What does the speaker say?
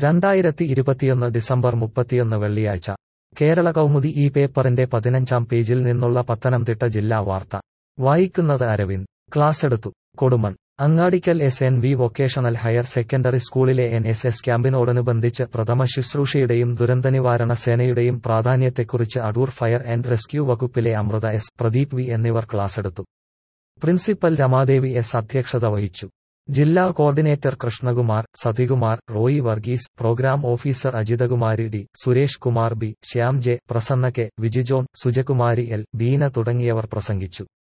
രണ്ടായിരത്തി ഇരുപത്തിയൊന്ന് ഡിസംബർ മുപ്പത്തിയൊന്ന് വെള്ളിയാഴ്ച കേരള കൗമുദി ഈ പേപ്പറിന്റെ പതിനഞ്ചാം പേജിൽ നിന്നുള്ള പത്തനംതിട്ട ജില്ലാ വാർത്ത വായിക്കുന്നത് അരവിന്ദ് ക്ലാസ്സെടുത്തു Kodumon Angadikkal S N V vocational higher secondary സ്കൂളിലെ എൻ എസ് എസ് ക്യാമ്പിനോടനുബന്ധിച്ച് പ്രഥമ ശുശ്രൂഷയുടെയും ദുരന്തനിവാരണ സേനയുടെയും പ്രാധാന്യത്തെക്കുറിച്ച് അടൂർ ഫയർ ആൻഡ് റെസ്ക്യൂ വകുപ്പിലെ അമൃത എസ് പ്രദീപ് വി എന്നിവർ ക്ലാസ്സെടുത്തു പ്രിൻസിപ്പൽ രമാദേവി എസ് അധ്യക്ഷത വഹിച്ചു ജില്ലാ coordinator Krishnakumar Sathikumar Roy Varghese programme officer Ajithakumari D Suresh Kumar B Shyam J Prasanna K Viji John Sujakumari L Beena തുടങ്ങിയവർ പ്രസംഗിച്ചു